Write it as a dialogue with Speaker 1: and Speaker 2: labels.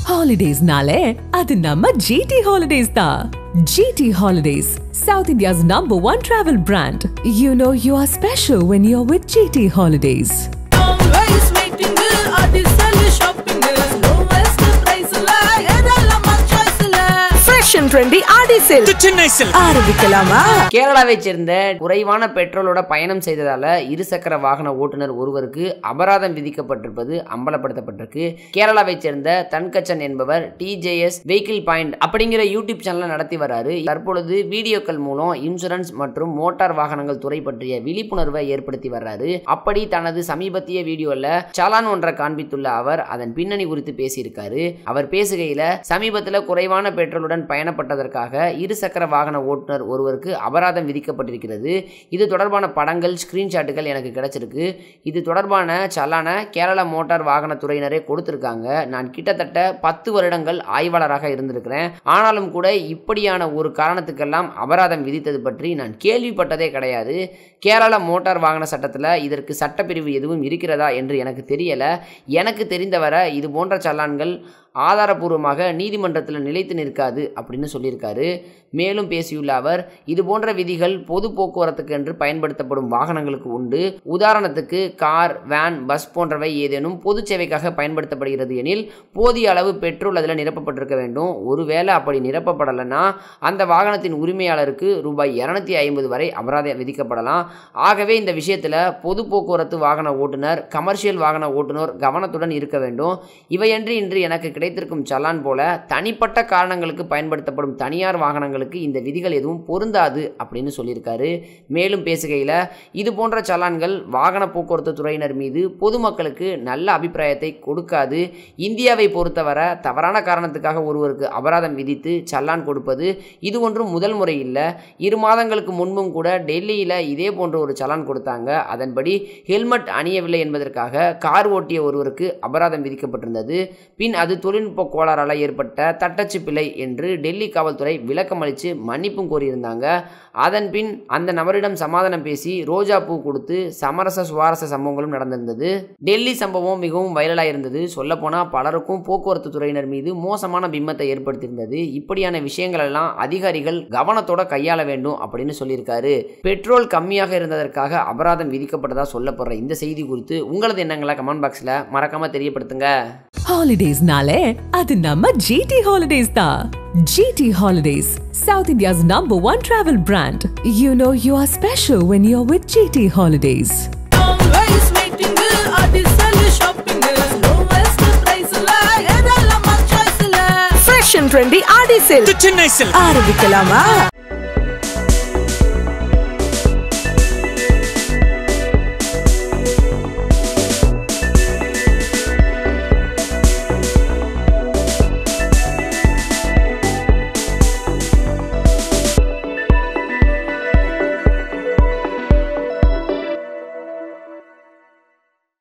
Speaker 1: ஹாலிடேஸ்னாலே அது நம்ம ஜிடி ஹாலிடேஸ் தான் GT holidays South India's number one travel brand you know you are special when you are with GT holidays
Speaker 2: Always waiting Adisal shopping lowest price la ஏராளமா choice la
Speaker 3: fresh and trendy Aadi sale
Speaker 4: Chennai செல்
Speaker 3: ஆரம்பிக்கலாமா
Speaker 5: கேரளாவைச் சேர்ந்த குறைவான பெட்ரோலோட பயணம் செய்ததால இருசக்கர வாகன ஓட்டுநர் ஒருவருக்கு அபராதம் விதிக்கப்பட்டிருப்பது அம்பலப்படுத்தப்பட்டிருக்கு கேரளாவைச் சேர்ந்த தன்கச்சன் என்பவர் டிஜேஎஸ் வெஹிக்கிள் பாயிண்ட் அப்படிங்கிற யூடியூப் சேனலை நடத்தி வராரு தற்பொழுது வீடியோக்கள் மூலம் இன்சூரன்ஸ் மற்றும் மோட்டார் வாகனங்கள் துறை பற்றிய விழிப்புணர்வை ஏற்படுத்தி வர்றாரு அப்படி தனது சமீபத்திய வீடியோல சலான் ஒன்றை காண்பித்துள்ள அவர் அதன் பின்னணி குறித்து பேசியிருக்காரு அவர் பேசுகையில சமீபத்தில் குறைவான பெட்ரோலுடன் பயணப்பட்டதற்காக இருசக்கர வாகன ஓட்டுநர் ஒருவருக்கு அபராதம் விதிக்கப்பட்டிருக்கிறது இது தொடர்பான படங்கள் ஸ்கிரீன்ஷாட்டுகள் எனக்கு கிடைச்சிருக்கு இது தொடர்பான சலான கேரள மோட்டார் வாகனத்துறையினரே கொடுத்திருக்காங்க நான் கிட்டத்தட்ட பத்து வருடங்கள் ஆய்வாளராக இருந்திருக்கிறேன் ஆனாலும் கூட இப்படியான ஒரு காரணத்துக்கெல்லாம் அபராதம் விதித்தது பற்றி நான் கேள்விப்பட்டதே கிடையாது கேரள மோட்டார் வாகன சட்டத்தில் இதற்கு சட்டப்பிரிவு எதுவும் இருக்கிறதா என்று எனக்கு தெரியல எனக்கு தெரிந்தவரை இது போன்ற சல்லான்கள் ஆதாரபூர்வமாக நீதிமன்றத்தில் நிலைத்து நிற்காது அப்படின்னு சொல்லியிருக்காரு மேலும் பேசியுள்ள அவர் இது போன்ற விதிகள் பொது போக்குவரத்துக்கு என்று பயன்படுத்தப்படும் வாகனங்களுக்கு உண்டு உதாரணத்துக்கு கார் வேன் பஸ் போன்றவை ஏதேனும் பொது சேவைக்காக பயன்படுத்தப்படுகிறது எனில் போதிய அளவு பெட்ரோல் அதில் நிரப்பப்பட்டிருக்க வேண்டும் ஒருவேளை அப்படி நிரப்பப்படலைன்னா அந்த வாகனத்தின் உரிமையாளருக்கு ரூபாய் இரநூத்தி ஐம்பது வரை அபராதம் விதிக்கப்படலாம் ஆகவே இந்த விஷயத்தில் பொது போக்குவரத்து வாகன ஓட்டுநர் கமர்ஷியல் வாகன ஓட்டுநர் கவனத்துடன் இருக்க வேண்டும் இவையன்றி இன்று எனக்கு கிடைத்திருக்கும் சலான் போல தனிப்பட்ட காரணங்களுக்கு பயன்படுத்தப்படும் தனியார் வாகனங்களுக்கு இந்த விதிகள் எதுவும் பொருந்தாது அப்படின்னு சொல்லியிருக்காரு மேலும் பேசுகையில் இது போன்ற சலான்கள் வாகன போக்குவரத்து துறையினர் மீது பொதுமக்களுக்கு நல்ல அபிப்பிராயத்தை கொடுக்காது இந்தியாவை பொறுத்தவரை தவறான காரணத்துக்காக ஒருவருக்கு அபராதம் விதித்து சல்லான் கொடுப்பது இது ஒன்றும் முதல் முறை இல்லை இரு மாதங்களுக்கு முன்பும் கூட டெல்லியில் இதே போன்ற ஒரு சலான் கொடுத்தாங்க அதன்படி ஹெல்மெட் அணியவில்லை என்பதற்காக கார் ஓட்டிய ஒருவருக்கு அபராதம் விதிக்கப்பட்டிருந்தது பின் அது தொழில்நுட்ப கோளாறால் ஏற்பட்ட தட்டச்சு பிழை என்று டெல்லி காவல்துறை விளக்கம் அளித்து மன்னிப்பும் கோரியிருந்தாங்க அதன் பின் அந்த நபரிடம் சமாதானம் பேசி ரோஜா பூ கொடுத்து சமரச சுவாரச சம்பவங்களும் நடந்திருந்தது டெல்லி சம்பவம் மிகவும் வைரலாக இருந்தது சொல்லப்போனால் பலருக்கும் போக்குவரத்து துறையினர் மீது மோசமான பிம்பத்தை ஏற்படுத்தியிருந்தது இப்படியான விஷயங்கள் எல்லாம் அதிகாரிகள் கவனத்தோட கையாள வேண்டும் அப்படின்னு சொல்லியிருக்காரு பெட்ரோல் கம்மியாக இருந்ததற்காக அபராதம் விதிக்கப்பட்டதா சொல்லப்படுற இந்த செய்தி குறித்து உங்களது எண்ணங்களை கமெண்ட் பாக்ஸில் மறக்காம தெரியப்படுத்துங்க
Speaker 1: ஹாலிடேஸ்னாலே அது நம்ம ஜிடி ஹாலிடேஸ் தான் GT holidays South India's number one travel brand you know you are special when you are with GT holidays
Speaker 2: always waiting Adisal shopping lowest price la ஏராளமா choice la
Speaker 3: fresh and trendy Aadi sale
Speaker 4: Chennai செல்
Speaker 3: ஆரம்பிக்கலாமா